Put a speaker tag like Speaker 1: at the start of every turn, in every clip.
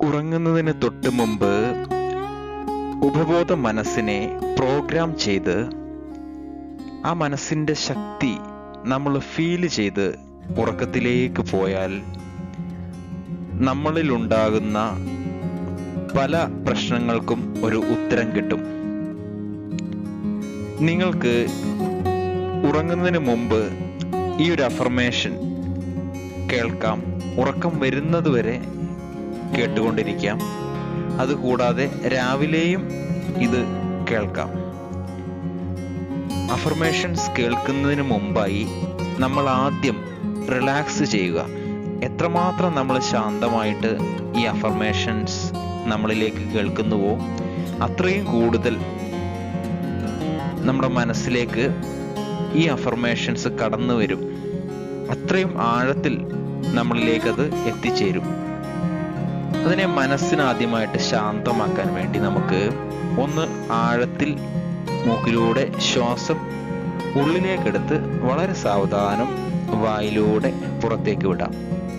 Speaker 1: ഉറങ്ങുന്നതിന് തൊട്ട് മുമ്പ് ഉപബോധ മനസ്സിനെ പ്രോഗ്രാം ചെയ്ത് ആ മനസ്സിന്റെ ശക്തി നമ്മൾ ഫീൽ ചെയ്ത് ഉറക്കത്തിലേക്ക് പോയാൽ നമ്മളിൽ ഉണ്ടാകുന്ന പല പ്രശ്നങ്ങൾക്കും ഒരു ഉത്തരം കിട്ടും നിങ്ങൾക്ക് ഉറങ്ങുന്നതിന് മുമ്പ് ഈ ഒരു അഫർമേഷൻ കേൾക്കാം ഉറക്കം വരുന്നതുവരെ കേട്ടുകൊണ്ടിരിക്കാം അതുകൂടാതെ രാവിലെയും ഇത് കേൾക്കാം അഫർമേഷൻസ് കേൾക്കുന്നതിന് മുമ്പായി നമ്മൾ ആദ്യം റിലാക്സ് ചെയ്യുക എത്രമാത്രം നമ്മൾ ശാന്തമായിട്ട് ഈ അഫർമേഷൻസ് നമ്മളിലേക്ക് കേൾക്കുന്നുവോ അത്രയും കൂടുതൽ നമ്മുടെ മനസ്സിലേക്ക് ഈ അഫർമേഷൻസ് കടന്നു വരും അത്രയും ആഴത്തിൽ നമ്മളിലേക്ക് അത് എത്തിച്ചേരും അതിനെ മനസ്സിന് ആദ്യമായിട്ട് ശാന്തമാക്കാൻ വേണ്ടി നമുക്ക് ഒന്ന് ആഴത്തിൽ മൂക്കിലൂടെ ശ്വാസം ഉള്ളിലേക്കെടുത്ത് വളരെ സാവധാനം വായിലൂടെ പുറത്തേക്ക് വിടാം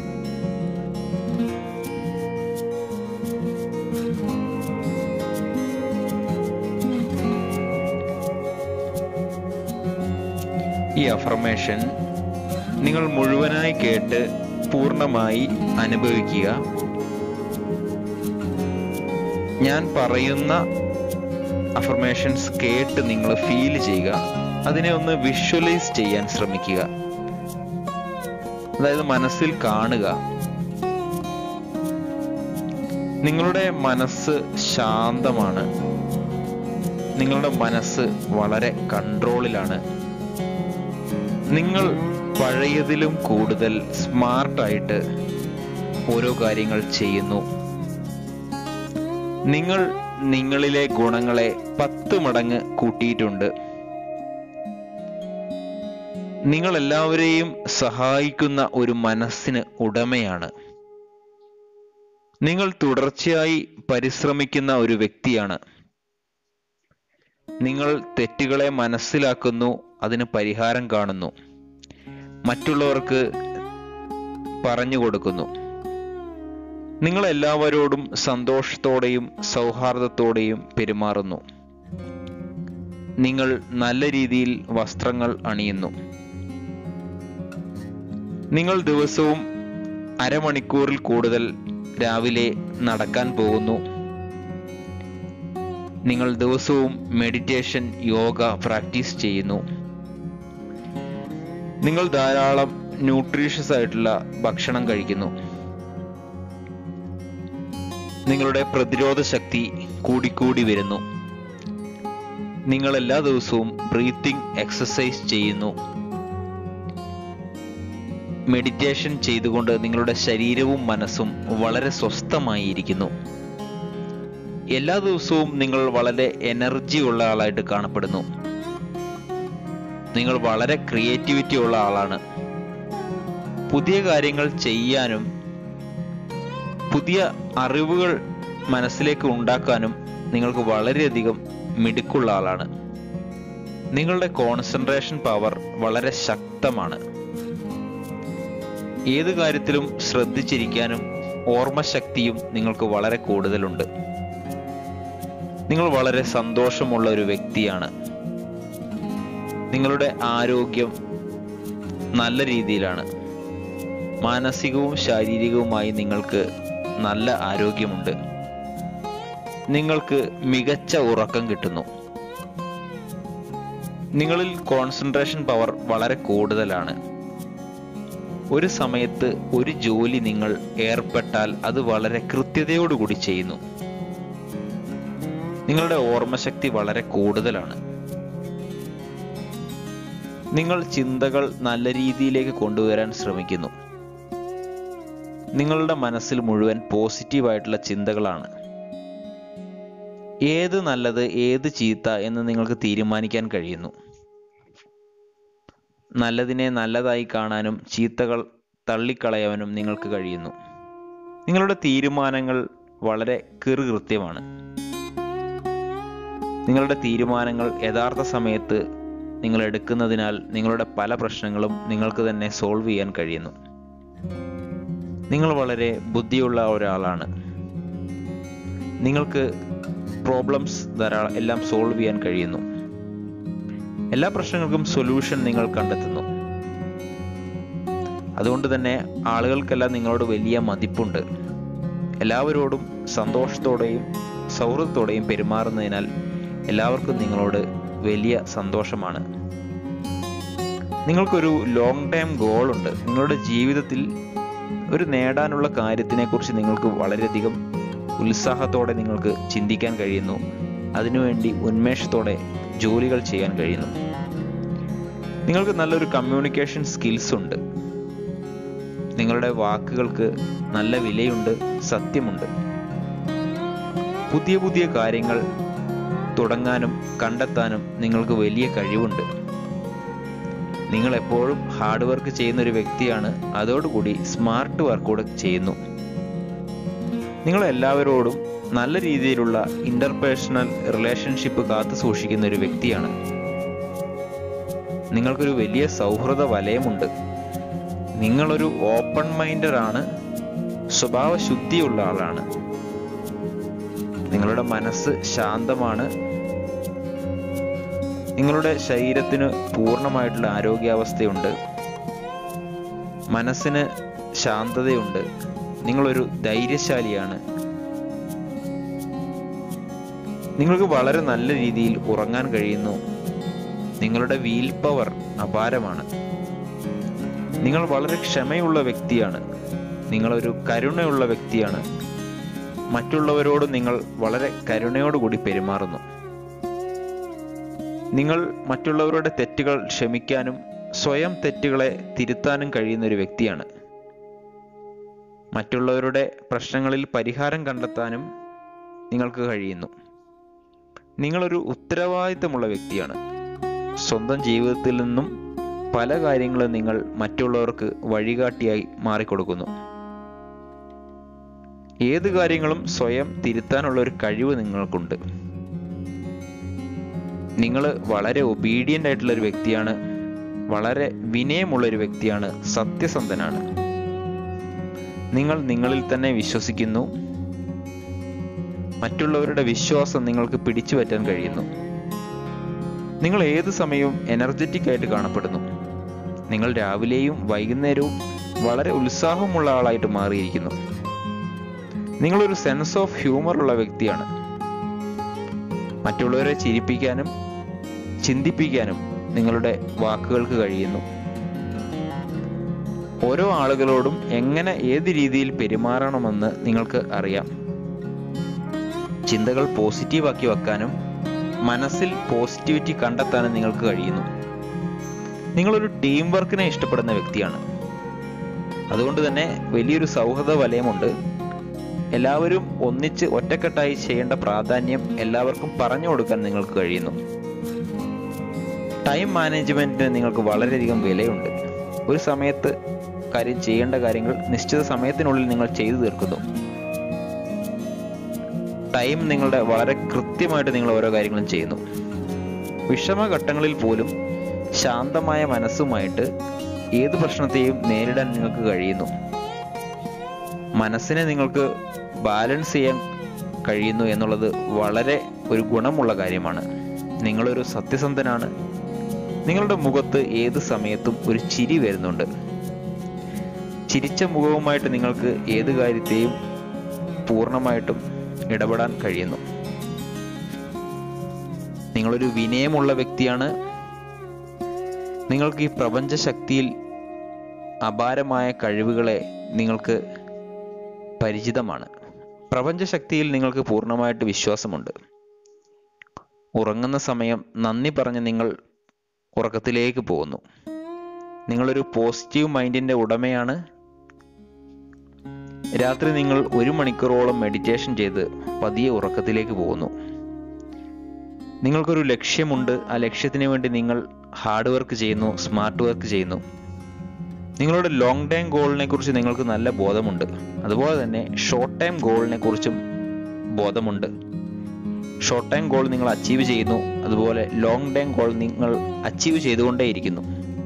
Speaker 1: ഈ അഫർമേഷൻ നിങ്ങൾ മുഴുവനായി കേട്ട് പൂർണ്ണമായി അനുഭവിക്കുക ഞാൻ പറയുന്ന അഫർമേഷൻസ് കേട്ട് നിങ്ങൾ ഫീൽ ചെയ്യുക അതിനെ ഒന്ന് വിഷ്വലൈസ് ചെയ്യാൻ ശ്രമിക്കുക അതായത് മനസ്സിൽ കാണുക നിങ്ങളുടെ മനസ്സ് ശാന്തമാണ് നിങ്ങളുടെ മനസ്സ് വളരെ കൺട്രോളിലാണ് നിങ്ങൾ പഴയതിലും കൂടുതൽ സ്മാർട്ടായിട്ട് ഓരോ കാര്യങ്ങൾ ചെയ്യുന്നു നിങ്ങൾ നിങ്ങളിലെ ഗുണങ്ങളെ പത്ത് മടങ്ങ് കൂട്ടിയിട്ടുണ്ട് നിങ്ങൾ എല്ലാവരെയും സഹായിക്കുന്ന ഒരു മനസ്സിന് ഉടമയാണ് നിങ്ങൾ തുടർച്ചയായി പരിശ്രമിക്കുന്ന ഒരു വ്യക്തിയാണ് നിങ്ങൾ തെറ്റുകളെ മനസ്സിലാക്കുന്നു അതിന് പരിഹാരം കാണുന്നു മറ്റുള്ളവർക്ക് പറഞ്ഞു കൊടുക്കുന്നു നിങ്ങൾ എല്ലാവരോടും സന്തോഷത്തോടെയും സൗഹാർദ്ദത്തോടെയും പെരുമാറുന്നു നിങ്ങൾ നല്ല രീതിയിൽ വസ്ത്രങ്ങൾ അണിയുന്നു നിങ്ങൾ ദിവസവും അരമണിക്കൂറിൽ കൂടുതൽ രാവിലെ നടക്കാൻ പോകുന്നു നിങ്ങൾ ദിവസവും മെഡിറ്റേഷൻ യോഗ പ്രാക്ടീസ് ചെയ്യുന്നു നിങ്ങൾ ധാരാളം ന്യൂട്രീഷ്യസ് ആയിട്ടുള്ള ഭക്ഷണം കഴിക്കുന്നു നിങ്ങളുടെ പ്രതിരോധ ശക്തി കൂടിക്കൂടി വരുന്നു നിങ്ങൾ എല്ലാ ദിവസവും ബ്രീത്തിങ് എക്സസൈസ് ചെയ്യുന്നു മെഡിറ്റേഷൻ ചെയ്തുകൊണ്ട് നിങ്ങളുടെ ശരീരവും മനസ്സും വളരെ സ്വസ്ഥമായി ഇരിക്കുന്നു എല്ലാ ദിവസവും നിങ്ങൾ വളരെ എനർജി ഉള്ള ആളായിട്ട് കാണപ്പെടുന്നു നിങ്ങൾ വളരെ ക്രിയേറ്റിവിറ്റി ഉള്ള ആളാണ് പുതിയ കാര്യങ്ങൾ ചെയ്യാനും പുതിയ അറിവുകൾ മനസ്സിലേക്ക് ഉണ്ടാക്കാനും നിങ്ങൾക്ക് വളരെയധികം മിടുക്കുള്ള ആളാണ് നിങ്ങളുടെ കോൺസെൻട്രേഷൻ പവർ വളരെ ശക്തമാണ് ഏത് കാര്യത്തിലും ശ്രദ്ധിച്ചിരിക്കാനും ഓർമ്മശക്തിയും നിങ്ങൾക്ക് വളരെ കൂടുതലുണ്ട് നിങ്ങൾ വളരെ സന്തോഷമുള്ള ഒരു വ്യക്തിയാണ് നിങ്ങളുടെ ആരോഗ്യം നല്ല രീതിയിലാണ് മാനസികവും ശാരീരികവുമായി നിങ്ങൾക്ക് നല്ല ആരോഗ്യമുണ്ട് നിങ്ങൾക്ക് മികച്ച ഉറക്കം കിട്ടുന്നു നിങ്ങളിൽ കോൺസെൻട്രേഷൻ പവർ വളരെ കൂടുതലാണ് ഒരു സമയത്ത് ഒരു ജോലി നിങ്ങൾ ഏർപ്പെട്ടാൽ അത് വളരെ കൃത്യതയോടുകൂടി ചെയ്യുന്നു നിങ്ങളുടെ ഓർമ്മശക്തി വളരെ കൂടുതലാണ് നിങ്ങൾ ചിന്തകൾ നല്ല രീതിയിലേക്ക് കൊണ്ടുവരാൻ ശ്രമിക്കുന്നു നിങ്ങളുടെ മനസ്സിൽ മുഴുവൻ പോസിറ്റീവായിട്ടുള്ള ചിന്തകളാണ് ഏത് നല്ലത് ഏത് ചീത്ത എന്ന് നിങ്ങൾക്ക് തീരുമാനിക്കാൻ കഴിയുന്നു നല്ലതിനെ നല്ലതായി കാണാനും ചീത്തകൾ തള്ളിക്കളയാനും നിങ്ങൾക്ക് കഴിയുന്നു നിങ്ങളുടെ തീരുമാനങ്ങൾ വളരെ കൃത്യമാണ് നിങ്ങളുടെ തീരുമാനങ്ങൾ യഥാർത്ഥ സമയത്ത് നിങ്ങൾ എടുക്കുന്നതിനാൽ നിങ്ങളുടെ പല പ്രശ്നങ്ങളും നിങ്ങൾക്ക് തന്നെ സോൾവ് ചെയ്യാൻ കഴിയുന്നു നിങ്ങൾ വളരെ ബുദ്ധിയുള്ള ഒരാളാണ് നിങ്ങൾക്ക് പ്രോബ്ലംസ് ധാരാളം എല്ലാം സോൾവ് ചെയ്യാൻ കഴിയുന്നു എല്ലാ പ്രശ്നങ്ങൾക്കും സൊല്യൂഷൻ നിങ്ങൾ കണ്ടെത്തുന്നു അതുകൊണ്ട് തന്നെ ആളുകൾക്കെല്ലാം നിങ്ങളോട് വലിയ മതിപ്പുണ്ട് എല്ലാവരോടും സന്തോഷത്തോടെയും സൗഹൃദത്തോടെയും പെരുമാറുന്നതിനാൽ എല്ലാവർക്കും നിങ്ങളോട് വലിയ സന്തോഷമാണ് നിങ്ങൾക്കൊരു ലോങ് ടൈം ഗോൾ ഉണ്ട് നിങ്ങളുടെ ജീവിതത്തിൽ ഒരു നേടാനുള്ള കാര്യത്തിനെക്കുറിച്ച് നിങ്ങൾക്ക് വളരെയധികം ഉത്സാഹത്തോടെ നിങ്ങൾക്ക് ചിന്തിക്കാൻ കഴിയുന്നു അതിനുവേണ്ടി ഉന്മേഷത്തോടെ ജോലികൾ ചെയ്യാൻ കഴിയുന്നു നിങ്ങൾക്ക് നല്ലൊരു കമ്മ്യൂണിക്കേഷൻ സ്കിൽസ് ഉണ്ട് നിങ്ങളുടെ വാക്കുകൾക്ക് നല്ല വിലയുണ്ട് സത്യമുണ്ട് പുതിയ പുതിയ കാര്യങ്ങൾ തുടങ്ങാനും കണ്ടെത്താനും നിങ്ങൾക്ക് വലിയ കഴിവുണ്ട് നിങ്ങൾ എപ്പോഴും ഹാർഡ് വർക്ക് ചെയ്യുന്ന ഒരു വ്യക്തിയാണ് അതോടുകൂടി സ്മാർട്ട് വർക്ക് കൂടെ ചെയ്യുന്നു നിങ്ങൾ എല്ലാവരോടും നല്ല രീതിയിലുള്ള ഇന്റർപേഴ്സണൽ റിലേഷൻഷിപ്പ് കാത്തു സൂക്ഷിക്കുന്ന ഒരു വ്യക്തിയാണ് നിങ്ങൾക്കൊരു വലിയ സൗഹൃദ വലയമുണ്ട് നിങ്ങളൊരു ഓപ്പൺ മൈൻഡർ ആണ് സ്വഭാവ ശുദ്ധിയുള്ള ആളാണ് നിങ്ങളുടെ മനസ്സ് ശാന്തമാണ് നിങ്ങളുടെ ശരീരത്തിന് പൂർണ്ണമായിട്ടുള്ള ആരോഗ്യാവസ്ഥയുണ്ട് മനസ്സിന് ശാന്തതയുണ്ട് നിങ്ങളൊരു ധൈര്യശാലിയാണ് നിങ്ങൾക്ക് വളരെ നല്ല രീതിയിൽ ഉറങ്ങാൻ കഴിയുന്നു നിങ്ങളുടെ വീൽ പവർ അപാരമാണ് നിങ്ങൾ വളരെ ക്ഷമയുള്ള വ്യക്തിയാണ് നിങ്ങളൊരു കരുണയുള്ള വ്യക്തിയാണ് മറ്റുള്ളവരോട് നിങ്ങൾ വളരെ കരുണയോടുകൂടി പെരുമാറുന്നു നിങ്ങൾ മറ്റുള്ളവരുടെ തെറ്റുകൾ ക്ഷമിക്കാനും സ്വയം തെറ്റുകളെ തിരുത്താനും കഴിയുന്ന ഒരു വ്യക്തിയാണ് മറ്റുള്ളവരുടെ പ്രശ്നങ്ങളിൽ പരിഹാരം കണ്ടെത്താനും നിങ്ങൾക്ക് കഴിയുന്നു നിങ്ങളൊരു ഉത്തരവാദിത്തമുള്ള വ്യക്തിയാണ് സ്വന്തം ജീവിതത്തിൽ നിന്നും പല കാര്യങ്ങളും നിങ്ങൾ മറ്റുള്ളവർക്ക് വഴികാട്ടിയായി മാറിക്കൊടുക്കുന്നു ഏത് കാര്യങ്ങളും സ്വയം തിരുത്താനുള്ള ഒരു കഴിവ് നിങ്ങൾക്കുണ്ട് നിങ്ങൾ വളരെ ഒബീഡിയൻ്റ് ആയിട്ടുള്ള ഒരു വ്യക്തിയാണ് വളരെ വിനയമുള്ള ഒരു വ്യക്തിയാണ് സത്യസന്ധനാണ് നിങ്ങൾ നിങ്ങളിൽ തന്നെ വിശ്വസിക്കുന്നു മറ്റുള്ളവരുടെ വിശ്വാസം നിങ്ങൾക്ക് പിടിച്ചു പറ്റാൻ കഴിയുന്നു നിങ്ങൾ ഏത് സമയവും എനർജറ്റിക് ആയിട്ട് കാണപ്പെടുന്നു നിങ്ങൾ രാവിലെയും വൈകുന്നേരവും വളരെ ഉത്സാഹമുള്ള ആളായിട്ട് മാറിയിരിക്കുന്നു നിങ്ങളൊരു സെൻസ് ഓഫ് ഹ്യൂമർ ഉള്ള വ്യക്തിയാണ് മറ്റുള്ളവരെ ചിരിപ്പിക്കാനും ചിന്തിപ്പിക്കാനും നിങ്ങളുടെ വാക്കുകൾക്ക് കഴിയുന്നു ഓരോ ആളുകളോടും എങ്ങനെ ഏത് രീതിയിൽ പെരുമാറണമെന്ന് നിങ്ങൾക്ക് അറിയാം ചിന്തകൾ പോസിറ്റീവാക്കി വെക്കാനും മനസ്സിൽ പോസിറ്റിവിറ്റി കണ്ടെത്താനും നിങ്ങൾക്ക് കഴിയുന്നു നിങ്ങളൊരു ടീം വർക്കിനെ ഇഷ്ടപ്പെടുന്ന വ്യക്തിയാണ് അതുകൊണ്ട് തന്നെ വലിയൊരു സൗഹൃദ വലയമുണ്ട് എല്ലാവരും ഒന്നിച്ച് ഒറ്റക്കെട്ടായി ചെയ്യേണ്ട പ്രാധാന്യം എല്ലാവർക്കും പറഞ്ഞു കൊടുക്കാൻ നിങ്ങൾക്ക് കഴിയുന്നു ടൈം മാനേജ്മെന്റിന് നിങ്ങൾക്ക് വളരെയധികം വിലയുണ്ട് ഒരു സമയത്ത് കാര്യം ചെയ്യേണ്ട കാര്യങ്ങൾ നിശ്ചിത സമയത്തിനുള്ളിൽ നിങ്ങൾ ചെയ്തു തീർക്കുന്നു ടൈം നിങ്ങളുടെ വളരെ കൃത്യമായിട്ട് നിങ്ങൾ ഓരോ കാര്യങ്ങളും ചെയ്യുന്നു വിഷമഘട്ടങ്ങളിൽ പോലും ശാന്തമായ മനസ്സുമായിട്ട് ഏത് പ്രശ്നത്തെയും നേരിടാൻ നിങ്ങൾക്ക് കഴിയുന്നു മനസ്സിനെ നിങ്ങൾക്ക് ബാലൻസ് ചെയ്യാൻ കഴിയുന്നു എന്നുള്ളത് വളരെ ഒരു ഗുണമുള്ള കാര്യമാണ് നിങ്ങളൊരു സത്യസന്ധനാണ് നിങ്ങളുടെ മുഖത്ത് ഏത് സമയത്തും ഒരു ചിരി വരുന്നുണ്ട് ചിരിച്ച മുഖവുമായിട്ട് നിങ്ങൾക്ക് ഏത് കാര്യത്തെയും പൂർണ്ണമായിട്ടും ഇടപെടാൻ കഴിയുന്നു നിങ്ങളൊരു വിനയമുള്ള വ്യക്തിയാണ് നിങ്ങൾക്ക് ഈ പ്രപഞ്ച ശക്തിയിൽ അപാരമായ കഴിവുകളെ നിങ്ങൾക്ക് പരിചിതമാണ് പ്രപഞ്ച ശക്തിയിൽ നിങ്ങൾക്ക് പൂർണ്ണമായിട്ട് വിശ്വാസമുണ്ട് ഉറങ്ങുന്ന സമയം നന്ദി പറഞ്ഞ് നിങ്ങൾ ഉറക്കത്തിലേക്ക് പോകുന്നു നിങ്ങളൊരു പോസിറ്റീവ് മൈൻഡിന്റെ ഉടമയാണ് രാത്രി നിങ്ങൾ ഒരു മണിക്കൂറോളം മെഡിറ്റേഷൻ ചെയ്ത് പതിയെ ഉറക്കത്തിലേക്ക് പോകുന്നു നിങ്ങൾക്കൊരു ലക്ഷ്യമുണ്ട് ആ ലക്ഷ്യത്തിന് വേണ്ടി നിങ്ങൾ ഹാർഡ് വർക്ക് ചെയ്യുന്നു സ്മാർട്ട് വർക്ക് ചെയ്യുന്നു നിങ്ങളുടെ ലോങ് ടൈം ഗോളിനെ കുറിച്ച് നിങ്ങൾക്ക് നല്ല ബോധമുണ്ട് അതുപോലെ തന്നെ ഷോർട്ട് ടൈം ഗോളിനെ കുറിച്ചും ബോധമുണ്ട് ഷോർട്ട് ടൈം ഗോൾ നിങ്ങൾ അച്ചീവ് ചെയ്യുന്നു അതുപോലെ ലോങ് ടൈം ഗോൾ നിങ്ങൾ അച്ചീവ് ചെയ്തുകൊണ്ടേയിരിക്കുന്നു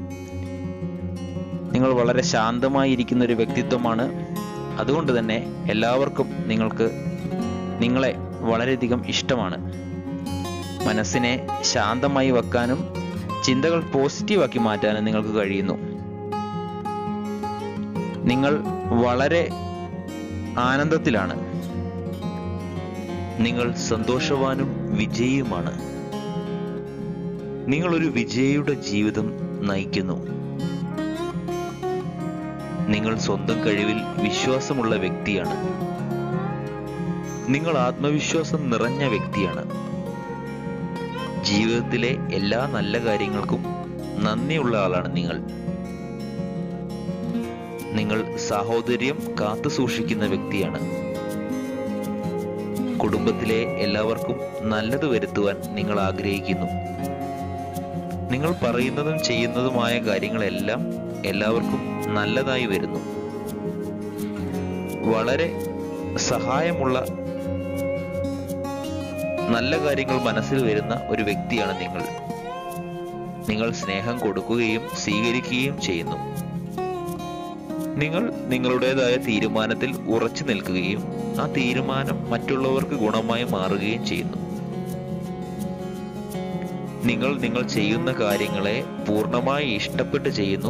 Speaker 1: നിങ്ങൾ വളരെ ശാന്തമായി ഇരിക്കുന്ന ഒരു വ്യക്തിത്വമാണ് അതുകൊണ്ട് തന്നെ എല്ലാവർക്കും നിങ്ങൾക്ക് നിങ്ങളെ വളരെയധികം ഇഷ്ടമാണ് മനസ്സിനെ ശാന്തമായി വെക്കാനും ചിന്തകൾ പോസിറ്റീവാക്കി മാറ്റാനും നിങ്ങൾക്ക് കഴിയുന്നു നിങ്ങൾ വളരെ ആനന്ദത്തിലാണ് നിങ്ങൾ സന്തോഷവാനും വിജയിയുമാണ് നിങ്ങൾ ഒരു വിജയിയുടെ ജീവിതം നയിക്കുന്നു നിങ്ങൾ സ്വന്തം കഴിവിൽ വിശ്വാസമുള്ള വ്യക്തിയാണ് നിങ്ങൾ ആത്മവിശ്വാസം നിറഞ്ഞ വ്യക്തിയാണ് ജീവിതത്തിലെ എല്ലാ നല്ല കാര്യങ്ങൾക്കും നന്ദിയുള്ള ആളാണ് നിങ്ങൾ നിങ്ങൾ സാഹോദര്യം കാത്തു സൂക്ഷിക്കുന്ന വ്യക്തിയാണ് കുടുംബത്തിലെ എല്ലാവർക്കും നല്ലത് വരുത്തുവാൻ നിങ്ങൾ ആഗ്രഹിക്കുന്നു നിങ്ങൾ പറയുന്നതും ചെയ്യുന്നതുമായ കാര്യങ്ങളെല്ലാം എല്ലാവർക്കും നല്ലതായി വരുന്നു വളരെ സഹായമുള്ള നല്ല കാര്യങ്ങൾ മനസ്സിൽ വരുന്ന ഒരു വ്യക്തിയാണ് നിങ്ങൾ നിങ്ങൾ സ്നേഹം കൊടുക്കുകയും സ്വീകരിക്കുകയും ചെയ്യുന്നു നിങ്ങൾ നിങ്ങളുടേതായ തീരുമാനത്തിൽ ഉറച്ചു നിൽക്കുകയും ആ തീരുമാനം മറ്റുള്ളവർക്ക് ഗുണമായി മാറുകയും ചെയ്യുന്നു നിങ്ങൾ നിങ്ങൾ ചെയ്യുന്ന കാര്യങ്ങളെ പൂർണ്ണമായി ഇഷ്ടപ്പെട്ട് ചെയ്യുന്നു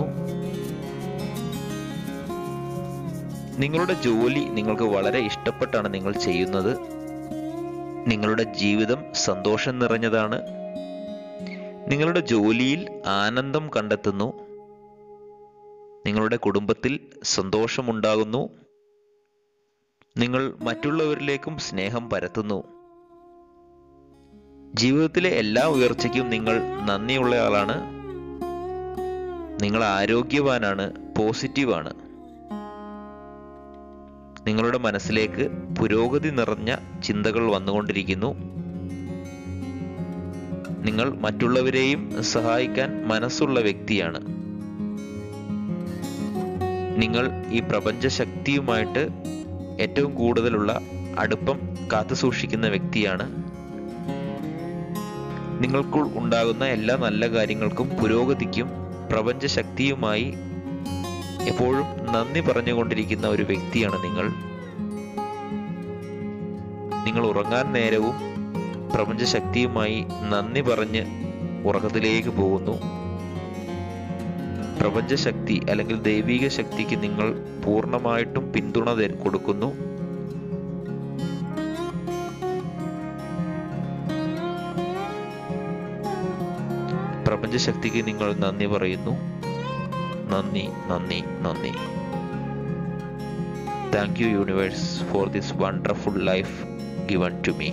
Speaker 1: നിങ്ങളുടെ ജോലി നിങ്ങൾക്ക് വളരെ ഇഷ്ടപ്പെട്ടാണ് നിങ്ങൾ ചെയ്യുന്നത് നിങ്ങളുടെ ജീവിതം സന്തോഷം നിറഞ്ഞതാണ് നിങ്ങളുടെ ജോലിയിൽ ആനന്ദം കണ്ടെത്തുന്നു നിങ്ങളുടെ കുടുംബത്തിൽ സന്തോഷമുണ്ടാകുന്നു നിങ്ങൾ മറ്റുള്ളവരിലേക്കും സ്നേഹം പരത്തുന്നു ജീവിതത്തിലെ എല്ലാ ഉയർച്ചയ്ക്കും നിങ്ങൾ നന്ദിയുള്ളയാളാണ് നിങ്ങൾ ആരോഗ്യവാനാണ് പോസിറ്റീവാണ് നിങ്ങളുടെ മനസ്സിലേക്ക് പുരോഗതി നിറഞ്ഞ ചിന്തകൾ വന്നുകൊണ്ടിരിക്കുന്നു നിങ്ങൾ മറ്റുള്ളവരെയും സഹായിക്കാൻ മനസ്സുള്ള വ്യക്തിയാണ് നിങ്ങൾ ഈ പ്രപഞ്ച ശക്തിയുമായിട്ട് ഏറ്റവും കൂടുതലുള്ള അടുപ്പം കാത്തുസൂക്ഷിക്കുന്ന വ്യക്തിയാണ് നിങ്ങൾക്ക് ഉണ്ടാകുന്ന എല്ലാ നല്ല കാര്യങ്ങൾക്കും പുരോഗതിക്കും പ്രപഞ്ച ശക്തിയുമായി എപ്പോഴും നന്ദി പറഞ്ഞുകൊണ്ടിരിക്കുന്ന ഒരു വ്യക്തിയാണ് നിങ്ങൾ നിങ്ങൾ ഉറങ്ങാൻ നേരവും പ്രപഞ്ച ശക്തിയുമായി നന്ദി പറഞ്ഞ് ഉറക്കത്തിലേക്ക് പോകുന്നു പ്രപഞ്ച ശക്തി അല്ലെങ്കിൽ ദൈവിക ശക്തിക്ക് നിങ്ങൾ പൂർണ്ണമായിട്ടും പിന്തുണ തര- കൊടുക്കുന്നു പ്രപഞ്ച ശക്തിക്ക് നിങ്ങൾ നന്ദി പറയുന്നു നന്ദി നന്ദി നന്ദി thank you universe for this wonderful life given to me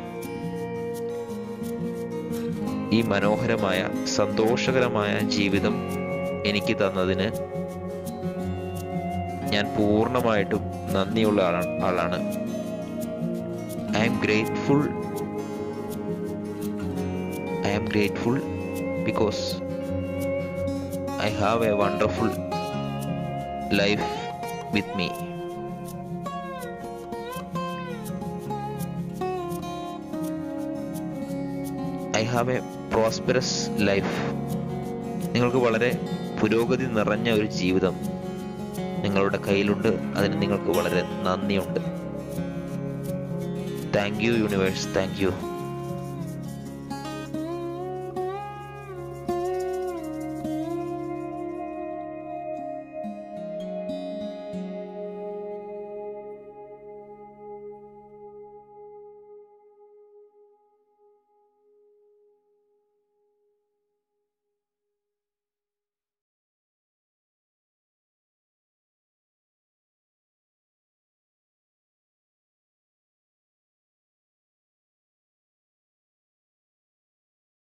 Speaker 1: ഈ മനോഹരമായ സന്തോഷകരമായ ജീവിതം എനിക്ക് തന്നതിന് ഞാൻ പൂർണ്ണമായിട്ടും നന്ദിയുള്ള ആളാണ് ആളാണ് I am grateful I am grateful because I have a wonderful life with me. I have a prosperous life. നിങ്ങൾക്ക് വളരെ പുരോഗതി നിറഞ്ഞ ഒരു ജീവിതം നിങ്ങളുടെ കയ്യിലുണ്ട് അതിന് നിങ്ങൾക്ക് വളരെ നന്ദിയുണ്ട് thank you universe thank U